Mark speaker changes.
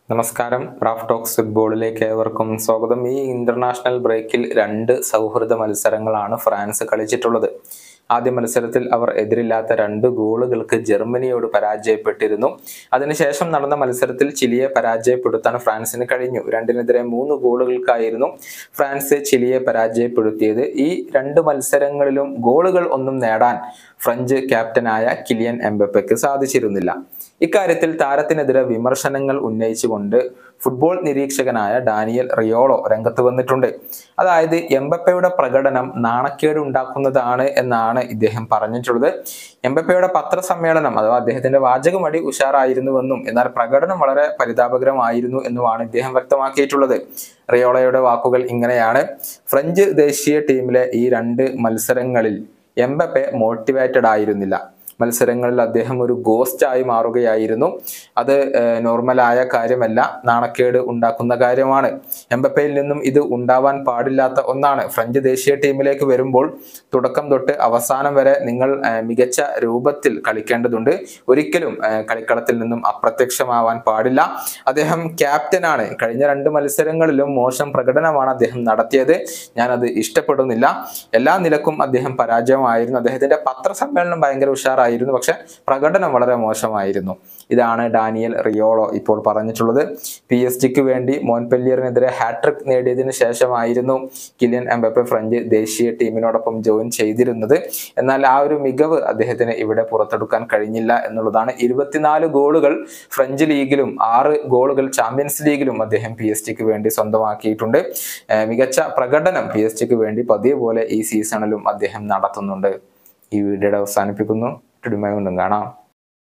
Speaker 1: നമസ്കാരം Raf talks ഫുട്ബോളിലേക്ക് ഏവർക്കും സ്വാഗതം ഈ ഇന്റർനാഷണൽ ബ്രേക്കിൽ രണ്ട് സൗഹൃദ മത്സരങ്ങളാണ് ഫ്രാൻസ് കളിച്ചിട്ടുള്ളത് ആദ്യ മത്സരത്തിൽ അവർ എതിരില്ലാത്ത രണ്ട് ഗോളുകൾക്ക് ജർമ്മനിയോട് പരാജയപ്പെട്ടിരുന്നു അതിനുശേഷം നടന്ന മത്സരത്തിൽ ചിലിയെ പരാജയപ്പെടുത്താൻ ഫ്രാൻസിന് കഴിഞ്ഞു രണ്ടിനെതിരെ മൂന്ന് ഗോളുകൾക്കായിരുന്നു ഫ്രാൻസ് ചിലിയെ പരാജയപ്പെടുത്തിയത് ഈ രണ്ട് മത്സരങ്ങളിലും ഗോളുകൾ ഒന്നും നേടാൻ ഫ്രഞ്ച് ക്യാപ്റ്റനായ കിലിയൻ എംബപ്പയ്ക്ക് സാധിച്ചിരുന്നില്ല ഇക്കാര്യത്തിൽ താരത്തിനെതിരെ വിമർശനങ്ങൾ ഉന്നയിച്ചുകൊണ്ട് ഫുട്ബോൾ നിരീക്ഷകനായ ഡാനിയൽ റിയോളോ രംഗത്ത് വന്നിട്ടുണ്ട് അതായത് എംബപ്പയുടെ പ്രകടനം നാണക്കേട് ഉണ്ടാക്കുന്നതാണ് എന്നാണ് ഇദ്ദേഹം പറഞ്ഞിട്ടുള്ളത് എംബപ്പയുടെ പത്രസമ്മേളനം അഥവാ അദ്ദേഹത്തിന്റെ വാചകമടി ഉഷാറായിരുന്നുവെന്നും എന്നാൽ പ്രകടനം വളരെ പരിതാപകരമായിരുന്നു എന്നുമാണ് ഇദ്ദേഹം വ്യക്തമാക്കിയിട്ടുള്ളത് റിയോളയുടെ വാക്കുകൾ ഇങ്ങനെയാണ് ഫ്രഞ്ച് ദേശീയ ടീമിലെ ഈ രണ്ട് മത്സരങ്ങളിൽ എംബപ്പെ മോട്ടിവേറ്റഡ് ആയിരുന്നില്ല മത്സരങ്ങളിൽ അദ്ദേഹം ഒരു ഗോസ്റ്റ് ആയി മാറുകയായിരുന്നു അത് ഏഹ്, നോർമലായ കാര്യമല്ല നാണക്കേട് ഉണ്ടാക്കുന്ന കാര്യമാണ് എംബപ്പയിൽ നിന്നും ഇത് ഉണ്ടാവാൻ പാടില്ലാത്ത ഒന്നാണ് ഫ്രഞ്ച് ദേശീയ ടീമിലേക്ക് വരുമ്പോൾ തുടക്കം തൊട്ട് അവസാനം വരെ നിങ്ങൾ ഏഹ്, മികച്ച രൂപത്തിൽ കളിക്കേണ്ടതുണ്ട് ഒരിക്കലും ഏഹ്, കളിക്കളത്തിൽ നിന്നും അപ്രത്യക്ഷമാവാൻ പാടില്ല അദ്ദേഹം ക്യാപ്റ്റനാണ് കഴിഞ്ഞ രണ്ട് മത്സരങ്ങളിലും മോശം പ്രകടനമാണ് അദ്ദേഹം നടത്തിയത് ഞാനത് ഇഷ്ടപ്പെടുന്നില്ല എല്ലാ നിലക്കും അദ്ദേഹം പരാജയമായിരുന്നു അദ്ദേഹത്തിന്റെ പത്രസമ്മേളനം ഭയങ്കര ഉഷാറായിരുന്നു പക്ഷെ പ്രകടനം വളരെ മോശമായിരുന്നു ഇതാണ് ഡാനിയൽ റിയോളോ ഇപ്പോൾ പറഞ്ഞിട്ടുള്ളത് പി എസ് ജിക്ക് വേണ്ടി മോൻപെല്ലിയറിനെതിരെ ഹാട്രിക് നേടിയതിനു ശേഷമായിരുന്നു കിലിയൻ എംബപ്പെ ഫ്രഞ്ച് ദേശീയ ടീമിനോടൊപ്പം ജോയിൻ ചെയ്തിരുന്നത് എന്നാൽ ആ ഒരു മികവ് അദ്ദേഹത്തിന് ഇവിടെ പുറത്തെടുക്കാൻ കഴിഞ്ഞില്ല എന്നുള്ളതാണ് ഇരുപത്തിനാല് ഗോളുകൾ ഫ്രഞ്ച് ലീഗിലും ആറ് ഗോളുകൾ ചാമ്പ്യൻസ് ലീഗിലും അദ്ദേഹം പി എസ് ജിക്ക് വേണ്ടി സ്വന്തമാക്കിയിട്ടുണ്ട് ഏഹ് മികച്ച പ്രകടനം പി എസ് ജിക്ക് വേണ്ടി പതിയെ പോലെ ഈ സീസണിലും അദ്ദേഹം നടത്തുന്നുണ്ട് ഈ വീഡിയോയുടെ അവസാനിപ്പിക്കുന്നു വീണ്ടും കാണാം